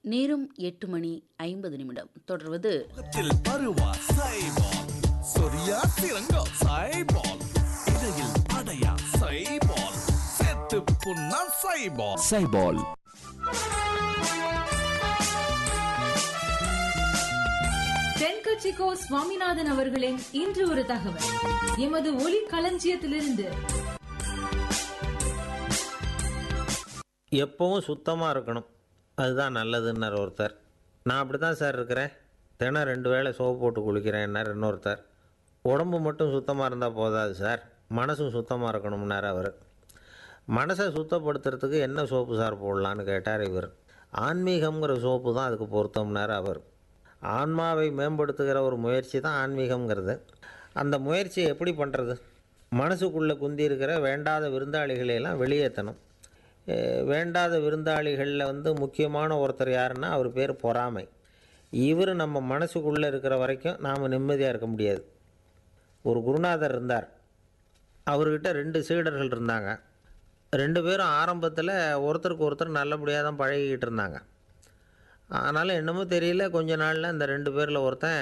நேரம் எட்டு மணி ஐம்பது நிமிடம் தொடர்வது முகத்தில் பருவா சைபால் சொரியா சிறங்கா சைபால் இடையில் அடையா சைபால் செத்து புண்ணா சைபால் சைபால் தென்கட்சிக்கோ சுவாமிநாதன் அவர்களின் இன்று ஒரு தகவல் எமது ஒலி களஞ்சியத்திலிருந்து எப்பவும் சுத்தமாக இருக்கணும் அதுதான் நல்லதுன்னார் ஒருத்தர் நான் அப்படி தான் சார் இருக்கிறேன் தினம் ரெண்டு வேளை சோப்பு போட்டு குளிக்கிறேன்னார் இன்னொருத்தர் உடம்பு மட்டும் சுத்தமாக இருந்தால் போதாது சார் மனசும் சுத்தமாக இருக்கணும்னார் அவர் மனசை சுத்தப்படுத்துறதுக்கு என்ன சோப்பு சார் போடலான்னு கேட்டார் இவர் ஆன்மீகம்ங்கிற சோப்பு தான் அதுக்கு பொருத்தம்னார் அவர் ஆன்மாவை மேம்படுத்துகிற ஒரு முயற்சி தான் ஆன்மீகம்ங்கிறது அந்த முயற்சியை எப்படி பண்ணுறது மனசுக்குள்ளே குந்தி இருக்கிற வேண்டாத விருந்தாளிகளை எல்லாம் வெளியேற்றணும் அஹ் வேண்டாத விருந்தாளிகளில் வந்து முக்கியமான ஒருத்தர் யாருன்னா அவர் பேர் பொறாமை இவர் நம்ம மனசுக்குள்ளே இருக்கிற வரைக்கும் நாம் நிம்மதியாக இருக்க முடியாது ஒரு குருநாதர் இருந்தார் அவர்கிட்ட ரெண்டு சீடர்கள் இருந்தாங்க ரெண்டு பேரும் ஆரம்பத்தில் ஒருத்தருக்கு ஒருத்தர் நல்லபடியாக தான் பழகிக்கிட்டு இருந்தாங்க ஆனாலும் என்னமோ தெரியல கொஞ்ச நாளில் இந்த ரெண்டு பேரில் ஒருத்தன்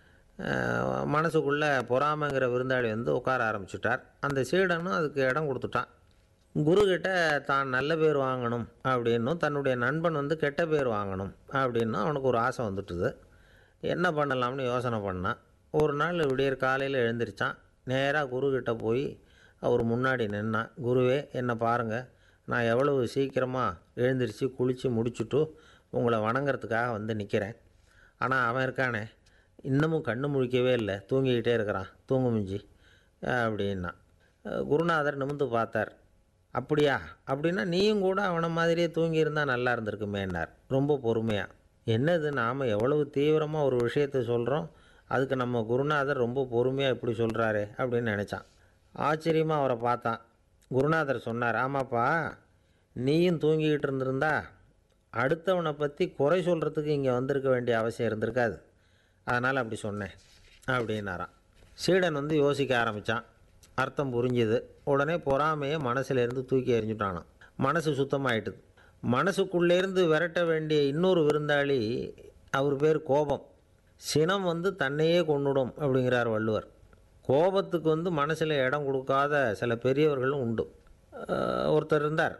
அஹ், மனசுக்குள்ளே பொறாமைங்கிற விருந்தாளி வந்து உட்கார ஆரம்பிச்சுட்டார் அந்த சீடனும் அதுக்கு இடம் கொடுத்துட்டான் குருக்கிட்ட தான் நல்ல பேர் வாங்கணும் அப்படின்னும் தன்னுடைய நண்பன் வந்து கெட்ட பேர் வாங்கணும் அப்படின்னும் அவனுக்கு ஒரு ஆசை வந்துட்டுது என்ன பண்ணலாம்னு யோசனை பண்ணான் ஒரு நாள் விடியற் காலையில் எழுந்திரிச்சான் நேராக குருக்கிட்ட போய் அவர் முன்னாடி நின்னான் குருவே என்னை பாருங்கள் நான் எவ்வளவு சீக்கிரமாக எழுந்திரிச்சு குளித்து முடிச்சுட்டு உங்களை வணங்குறதுக்காக வந்து நிற்கிறேன் ஆனால் அவன் இருக்கானே இன்னமும் கண்ணு முழிக்கவே இல்லை தூங்கிக்கிட்டே இருக்கிறான் தூங்கு மிஞ்சி அப்படின்னா அஹ் குருநாதர் நிமிந்து பார்த்தார் அப்படியா அப்படின்னா நீயும் கூட அவனை மாதிரியே தூங்கியிருந்தா நல்லா இருந்திருக்குமேன்னார் ரொம்ப பொறுமையாக என்னது நாம் எவ்வளவு தீவிரமாக ஒரு விஷயத்தை சொல்கிறோம் அதுக்கு நம்ம குருநாதர் ரொம்ப பொறுமையாக இப்படி சொல்கிறாரே அப்படின்னு நினச்சான் ஆச்சரியமாக அவரை பார்த்தான் குருநாதர் சொன்னார் ஆமாப்பா நீயும் தூங்கிக்கிட்டு இருந்திருந்தா அடுத்தவனை பற்றி குறை சொல்கிறதுக்கு இங்கே வந்திருக்க வேண்டிய அவசியம் இருந்திருக்காது அதனால் அப்படி சொன்னேன் அப்படின்னாராம் சீடன் வந்து யோசிக்க ஆரம்பித்தான் அர்த்தம் புரிஞ்சுது உடனே பொறாமையை மனசுலேருந்து தூக்கி எறிஞ்சுட்டானான் மனசு சுத்தமாயிட்டுது மனசுக்குள்ளேருந்து விரட்ட வேண்டிய இன்னொரு விருந்தாளி அவர் பேர் கோபம் சினம் வந்து தன்னையே கொன்னுடும் அப்படிங்கிறார் வள்ளுவர் கோபத்துக்கு வந்து மனசில் இடம் கொடுக்காத சில பெரியவர்களும் உண்டு அஹ் ஒருத்தர் இருந்தார்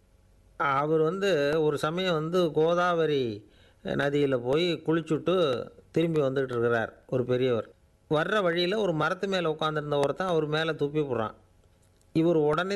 அவர் வந்து ஒரு சமயம் வந்து கோதாவரி நதியில் போய் குளிச்சுட்டு திரும்பி வந்துட்டு இருக்கிறார் ஒரு பெரியவர் வர்ற வழியில் ஒரு மரத்து மேலே உட்காந்துருந்த ஒருத்தன் அவர் மேலே துப்பி போடுறான் இவர் உடனே